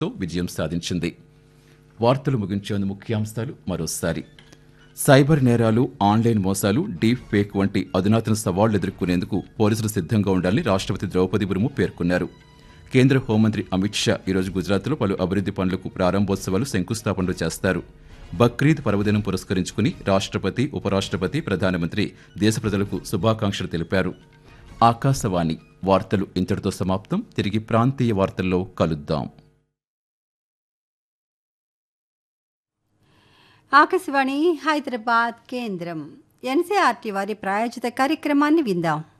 తో విజయం సాధించింది వార్తలు ముగించేందు ముఖ్యాంశాలు మరోసారి సైబర్ నేరాలు ఆన్లైన్ మోసాలు డీప్ ఫేక్ వంటి అధునాతన సవాళ్లు ఎదుర్కొనేందుకు పోలీసులు సిద్ధంగా ఉండాలని రాష్ట్రపతి ద్రౌపది ముర్ము పేర్కొన్నారు కేంద్ర హోంమంత్రి అమిత్ షా ఈరోజు గుజరాత్లో పలు అభివృద్ది పనులకు ప్రారంభోత్సవాలు శంకుస్థాపనలు చేస్తారు బక్రీద్ పర్వదినం పురస్కరించుకుని రాష్ట్రపతి ఉపరాష్ట్రపతి ప్రధానమంత్రి దేశ ప్రజలకు శుభాకాంక్షలు తెలిపారు ఆకాశవాణి వార్తలు ఇంతటితో సమాప్తం తిరిగి ప్రాంతీయ వార్తల్లో కలుద్దాం ఆకాశవాణి హైదరాబాద్ కేంద్రం ఎన్సీఆర్టీ వారి ప్రాయోజిత కార్యక్రమాన్ని విందాం